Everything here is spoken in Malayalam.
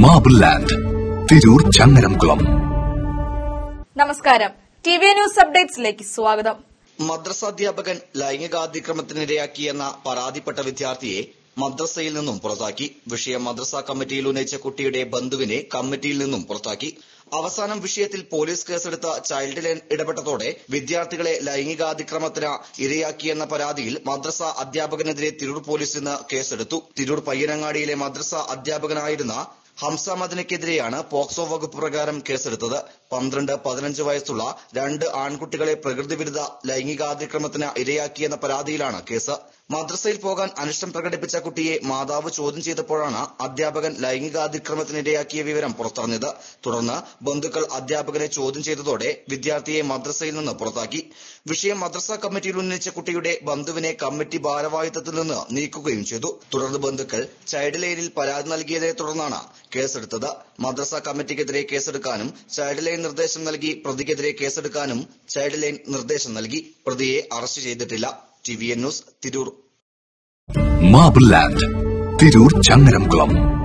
മാബിൾ ലാൻഡ് തിരൂർ ചങ്ങരംകുളം നമസ്കാരം ടി വി ന്യൂസ് അപ്ഡേറ്റ്സിലേക്ക് സ്വാഗതം മദ്രസാധ്യാപകൻ ലൈംഗികാതിക്രമത്തിനിരയാക്കിയെന്ന പരാതിപ്പെട്ട വിദ്യാർത്ഥിയെ മദ്രസയിൽ നിന്നും പുറത്താക്കി വിഷയം മദ്രസ കമ്മിറ്റിയിൽ ഉന്നയിച്ച കുട്ടിയുടെ ബന്ധുവിനെ കമ്മിറ്റിയിൽ നിന്നും പുറത്താക്കി അവസാനം വിഷയത്തിൽ പോലീസ് കേസെടുത്ത ചൈൽഡ് ലൈൻ ഇടപെട്ടതോടെ വിദ്യാർത്ഥികളെ ലൈംഗികാതിക്രമത്തിന് ഇരയാക്കിയെന്ന പരാതിയിൽ മദ്രസ അധ്യാപകനെതിരെ തിരൂർ പോലീസ് ഇന്ന് കേസെടുത്തു തിരൂർ പയ്യനങ്ങാടിയിലെ മദ്രസ അധ്യാപകനായിരുന്ന ഹംസ മദനയ്ക്കെതിരെയാണ് പോക്സോ വകുപ്പ് പ്രകാരം കേസെടുത്തത് പന്ത്രണ്ട് പതിനഞ്ച് വയസ്സുള്ള രണ്ട് ആൺകുട്ടികളെ പ്രകൃതിവിരുദ്ധ ലൈംഗികാതിക്രമത്തിന് ഇരയാക്കിയെന്ന പരാതിയിലാണ് കേസ് മദ്രസയിൽ പോകാൻ അനിഷ്ടം പ്രകടിപ്പിച്ച കുട്ടിയെ മാതാവ് ചോദ്യം ചെയ്തപ്പോഴാണ് അധ്യാപകൻ ലൈംഗികാതിക്രമത്തിനിരയാക്കിയ വിവരം പുറത്തറിഞ്ഞത് തുടർന്ന് ബന്ധുക്കൾ അധ്യാപകനെ ചോദ്യം ചെയ്തതോടെ വിദ്യാർത്ഥിയെ മദ്രസയിൽ നിന്ന് പുറത്താക്കി വിഷയം മദ്രസ കമ്മിറ്റിയിൽ ഉന്നയിച്ച കുട്ടിയുടെ ബന്ധുവിനെ കമ്മിറ്റി ഭാരവാഹിത്വത്തിൽ നിന്ന് നീക്കുകയും ചെയ്തു തുടർന്ന് ബന്ധുക്കൾ ചൈൽഡ് ലൈനിൽ പരാതി നൽകിയതിനെ തുടർന്നാണ് കേസെടുത്തത് മദ്രസ കമ്മിറ്റിക്കെതിരെ കേസെടുക്കാനും ചൈൽഡ് ലൈൻ നിർദ്ദേശം നൽകി പ്രതിക്കെതിരെ കേസെടുക്കാനും ചൈൽഡ് ലൈൻ നിർദ്ദേശം നൽകി പ്രതിയെ അറസ്റ്റ് ചെയ്തിട്ടില്ല T V N news Tirur marble land Tirur Changaramkulam